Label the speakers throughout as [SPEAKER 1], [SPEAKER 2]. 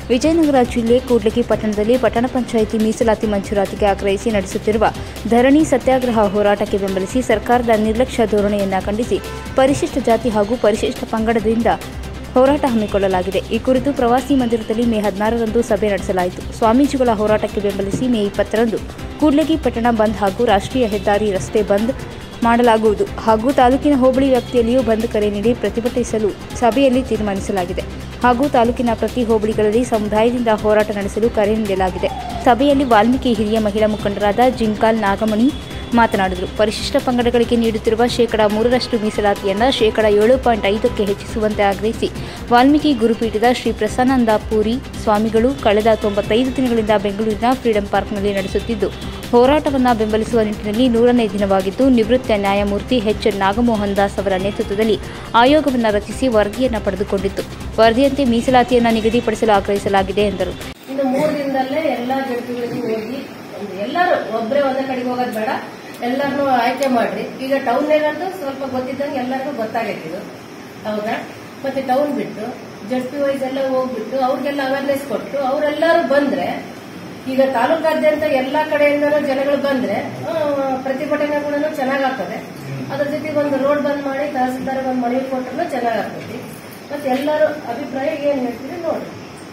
[SPEAKER 1] ವಿಜಯನಗರ ಜಿಲ್ಲೆ ಕೂಡ್ಲಿಗಿ ಪಟ್ಟಣದಲ್ಲಿ ಪಟ್ಟಣ ಪಂಚಾಯಿತಿ ಮೀಸಲಾತಿ ಮಂಜೂರಾತಿಗೆ ಆಗ್ರಹಿಸಿ ನಡೆಸುತ್ತಿರುವ ಧರಣಿ ಸತ್ಯಾಗ್ರಹ ಹೋರಾಟಕ್ಕೆ ಬೆಂಬಲಿಸಿ ಸರ್ಕಾರದ ನಿರ್ಲಕ್ಷ್ಯ ಧೋರಣೆಯನ್ನ ಖಂಡಿಸಿ ಪರಿಶಿಷ್ಟ ಜಾತಿ ಹಾಗೂ ಪರಿಶಿಷ್ಟ ಪಂಗಡದಿಂದ ಹೋರಾಟ ಹಮ್ಮಿಕೊಳ್ಳಲಾಗಿದೆ ಈ ಕುರಿತು ಪ್ರವಾಸಿ ಮಂದಿರದಲ್ಲಿ ಮೇ ಹದಿನಾರರಂದು ಸಭೆ ನಡೆಸಲಾಯಿತು ಸ್ವಾಮೀಜಿಗಳ ಹೋರಾಟಕ್ಕೆ ಬೆಂಬಲಿಸಿ ಮೇ ಇಪ್ಪತ್ತರಂದು ಕೂಡ್ಲಿಗಿ ಪಟ್ಟಣ ಬಂದ್ ಹಾಗೂ ರಾಷ್ಟ್ರೀಯ ಹೆದ್ದಾರಿ ರಸ್ತೆ ಬಂದ್ ಮಾಡಲಾಗುವುದು ಹಾಗೂ ತಾಲೂಕಿನ ಹೋಬಳಿ ವ್ಯಾಪ್ತಿಯಲ್ಲಿಯೂ ಬಂದ್ ಕರೆ ನೀಡಿ ಪ್ರತಿಭಟಿಸಲು ಸಭೆಯಲ್ಲಿ ತೀರ್ಮಾನಿಸಲಾಗಿದೆ ಹಾಗೂ ತಾಲೂಕಿನ ಪ್ರತಿ ಹೋಬಳಿಗಳಲ್ಲಿ ಸಮುದಾಯದಿಂದ ಹೋರಾಟ ನಡೆಸಲು ಕರೆ ನೀಡಲಾಗಿದೆ ಸಭೆಯಲ್ಲಿ ವಾಲ್ಮೀಕಿ ಹಿರಿಯ ಮಹಿಳಾ ಮುಖಂಡರಾದ ಜಿಂಕಾಲ್ ನಾಗಮಣಿ ಮಾತನಾಡಿದರು ಪರಿಶಿಷ್ಟ ಪಂಗಡಗಳಿಗೆ ನೀಡುತ್ತಿರುವ ಶೇಕಡಾ ಮೂರರಷ್ಟು ಮೀಸಲಾತಿಯನ್ನು ಶೇಕಡಾ ಏಳು ಪಾಯಿಂಟ್ ಐದಕ್ಕೆ ಹೆಚ್ಚಿಸುವಂತೆ ಆಗ್ರಹಿಸಿ ವಾಲ್ಮೀಕಿ ಗುರುಪೀಠದ ಶ್ರೀ ಪ್ರಸನ್ನಾನಂದ ಪೂರಿ ಸ್ವಾಮಿಗಳು ಕಳೆದ ತೊಂಬತ್ತೈದು ದಿನಗಳಿಂದ ಬೆಂಗಳೂರಿನ ಫ್ರೀಡಂ ಪಾರ್ಕ್ನಲ್ಲಿ ನಡೆಸುತ್ತಿದ್ದು ಹೋರಾಟವನ್ನು ಬೆಂಬಲಿಸುವ ನಿಟ್ಟಿನಲ್ಲಿ ನೂರನೇ ದಿನವಾಗಿದ್ದು ನಿವೃತ್ತ ನ್ಯಾಯಮೂರ್ತಿ ಎಚ್ ನಾಗಮೋಹನ್ ದಾಸ್ ಅವರ ನೇತೃತ್ವದಲ್ಲಿ ಆಯೋಗವನ್ನು ರಚಿಸಿ ವರದಿಯನ್ನು ಪಡೆದುಕೊಂಡಿತ್ತು ವರದಿಯಂತೆ ಮೀಸಲಾತಿಯನ್ನು ನಿಗದಿಪಡಿಸಲು ಆಗ್ರಹಿಸಲಾಗಿದೆ ಎಂದರು
[SPEAKER 2] ಇನ್ನು ಮೂರು ದಿನದಲ್ಲೇ ಎಲ್ಲಾ ಜಡ್ಪಿಗಳಿಗೂ ಹೋಗಿ ಒಂದು ಎಲ್ಲರೂ ಒಬ್ಬರೇ ಒಂದೇ ಕಡೆಗೆ ಹೋಗೋದು ಬೇಡ ಎಲ್ಲರನ್ನೂ ಆಯ್ಕೆ ಮಾಡ್ರಿ ಈಗ ಟೌನ್ನಲ್ಲಂತೂ ಸ್ವಲ್ಪ ಗೊತ್ತಿದ್ದಂಗೆ ಎಲ್ಲರಿಗೂ ಗೊತ್ತಾಗೈತೆ ಇದು ಹೌದಾ ಮತ್ತೆ ಟೌನ್ ಬಿಟ್ಟು ಜಡ್ಪಿ ವೈಸ್ ಎಲ್ಲ ಹೋಗ್ಬಿಟ್ಟು ಅವ್ರಿಗೆಲ್ಲ ಅವೇರ್ನೆಸ್ ಕೊಟ್ಟು ಅವರೆಲ್ಲರೂ ಬಂದ್ರೆ ಈಗ ತಾಲೂಕಾದ್ಯಂತ ಎಲ್ಲಾ ಕಡೆಯಿಂದನೂ ಜನಗಳು ಬಂದ್ರೆ ಆ, ಪ್ರತಿಭಟನೆ ಕೂಡ ಚೆನ್ನಾಗಾಗ್ತದೆ ಅದ್ರ ಜೊತೆಗೆ ಒಂದು ರೋಡ್ ಬಂದ್ ಮಾಡಿ ತಹಸೀಲ್ದಾರ್ ಒಂದು ಮನವಿ ಕೊಟ್ಟರು ಚೆನ್ನಾಗಾಗ್ತದೆ ಮತ್ತೆ ಎಲ್ಲರೂ ಅಭಿಪ್ರಾಯ ಏನ್ ಹೇಳ್ತೀರಿ ನೋಡಿ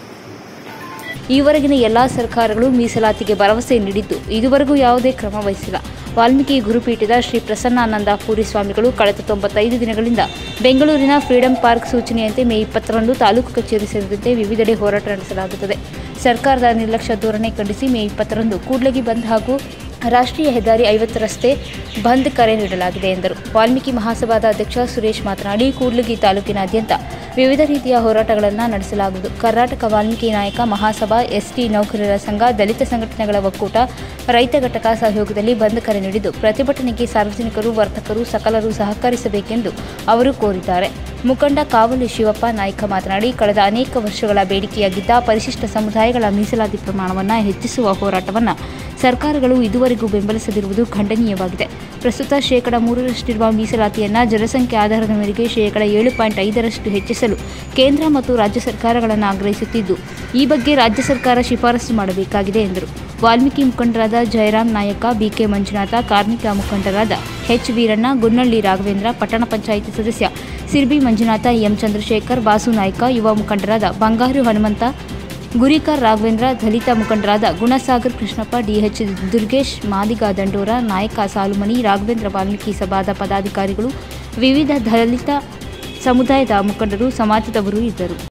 [SPEAKER 1] ಈವರೆಗಿನ ಎಲ್ಲಾ ಸರ್ಕಾರಗಳು ಮೀಸಲಾತಿಗೆ ಭರವಸೆ ನೀಡಿದ್ದು ಇದುವರೆಗೂ ಯಾವುದೇ ಕ್ರಮ ವಹಿಸಿಲ್ಲ ವಾಲ್ಮೀಕಿ ಗುರುಪೀಠದ ಶ್ರೀ ಪ್ರಸನ್ನಾನಂದ ಪೂರಿ ಸ್ವಾಮಿಗಳು ಕಳೆದ ತೊಂಬತ್ತೈದು ದಿನಗಳಿಂದ ಬೆಂಗಳೂರಿನ ಫ್ರೀಡಂ ಪಾರ್ಕ್ ಸೂಚನೆಯಂತೆ ಮೇ ಇಪ್ಪತ್ತರಂದು ತಾಲೂಕು ಕಚೇರಿ ಸೇರಿದಂತೆ ವಿವಿಧೆಡೆ ಹೋರಾಟ ನಡೆಸಲಾಗುತ್ತದೆ ಸರ್ಕಾರದ ನಿರ್ಲಕ್ಷ್ಯ ಧೋರಣೆ ಖಂಡಿಸಿ ಮೇ ಇಪ್ಪತ್ತರಂದು ಕೂಡ್ಲಗಿ ಬಂದ್ ಹಾಗೂ ರಾಷ್ಟ್ರೀಯ ಹೆದ್ದಾರಿ ಐವತ್ತು ರಸ್ತೆ ಬಂದ್ ಕರೆ ನೀಡಲಾಗಿದೆ ಎಂದರು ವಾಲ್ಮೀಕಿ ಮಹಾಸಭಾದ ಅಧ್ಯಕ್ಷ ಸುರೇಶ್ ಮಾತನಾಡಿ ಕೂಡ್ಲಗಿ ತಾಲೂಕಿನಾದ್ಯಂತ ವಿವಿಧ ರೀತಿಯ ಹೋರಾಟಗಳನ್ನು ನಡೆಸಲಾಗುವುದು ಕರ್ನಾಟಕ ವಾಲ್ಮೀಕಿ ನಾಯಕ ಮಹಾಸಭಾ ಎಸ್ಟಿ ನೌಕರರ ಸಂಘ ದಲಿತ ಸಂಘಟನೆಗಳ ಒಕ್ಕೂಟ ರೈತ ಘಟಕ ಸಹಯೋಗದಲ್ಲಿ ಬಂದ್ ಕರೆ ನೀಡಿದ್ದು ಪ್ರತಿಭಟನೆಗೆ ಸಾರ್ವಜನಿಕರು ವರ್ತಕರು ಸಕಲರು ಸಹಕರಿಸಬೇಕೆಂದು ಅವರು ಕೋರಿದ್ದಾರೆ ಮುಖಂಡ ಕಾವಲು ಶಿವಪ್ಪ ನಾಯ್ಕ ಮಾತನಾಡಿ ಕಳೆದ ಅನೇಕ ವರ್ಷಗಳ ಬೇಡಿಕೆಯಾಗಿದ್ದ ಪರಿಶಿಷ್ಟ ಸಮುದಾಯಗಳ ಮೀಸಲಾತಿ ಪ್ರಮಾಣವನ್ನು ಹೆಚ್ಚಿಸುವ ಹೋರಾಟವನ್ನು ಸರ್ಕಾರಗಳು ಇದುವರೆಗೂ ಬೆಂಬಲಿಸದಿರುವುದು ಖಂಡನೀಯವಾಗಿದೆ ಪ್ರಸ್ತುತ ಶೇಕಡ ಮೂರರಷ್ಟಿರುವ ಮೀಸಲಾತಿಯನ್ನು ಜನಸಂಖ್ಯೆ ಆಧಾರದ ಮೇರೆಗೆ ಶೇಕಡ ಏಳು ಪಾಯಿಂಟ್ ಐದರಷ್ಟು ಹೆಚ್ಚಿಸಲು ಕೇಂದ್ರ ಮತ್ತು ರಾಜ್ಯ ಸರ್ಕಾರಗಳನ್ನು ಆಗ್ರಹಿಸುತ್ತಿದ್ದು ಈ ಬಗ್ಗೆ ರಾಜ್ಯ ಸರ್ಕಾರ ಶಿಫಾರಸು ಮಾಡಬೇಕಾಗಿದೆ ಎಂದರು ವಾಲ್ಮೀಕಿ ಮುಖಂಡರಾದ ಜಯರಾಮ್ ನಾಯಕ ಬಿಕೆ ಮಂಜುನಾಥ ಕಾರ್ಮಿಕ ಮುಖಂಡರಾದ ಎಚ್ ವೀರಣ್ಣ ಗುನ್ನಳ್ಳಿ ರಾಘವೇಂದ್ರ ಪಟ್ಟಣ ಪಂಚಾಯಿತಿ ಸದಸ್ಯ ಸಿರ್ಬಿ ಮಂಜುನಾಥ ಎಂ ಚಂದ್ರಶೇಖರ್ ಬಾಸು ನಾಯ್ಕ ಯುವ ಮುಖಂಡರಾದ ಬಂಗಾರು ಹನುಮಂತ ಗುರಿಕರ್ ರಾಘವೇಂದ್ರ ದಲಿತ ಮುಖಂಡರಾದ ಗುಣಸಾಗರ್ ಕೃಷ್ಣಪ್ಪ ಡಿಎಚ್ ದುರ್ಗೇಶ್ ಮಾದಿಗ ದಂಡೋರ ನಾಯಕ ಸಾಲುಮಣಿ ರಾಘವೇಂದ್ರ ವಾಲ್ಮೀಕಿ ಸಭಾದ ಪದಾಧಿಕಾರಿಗಳು ವಿವಿಧ ದಲಿತ ಸಮುದಾಯದ ಮುಖಂಡರು ಸಮಾಜದವರು ಇದ್ದರು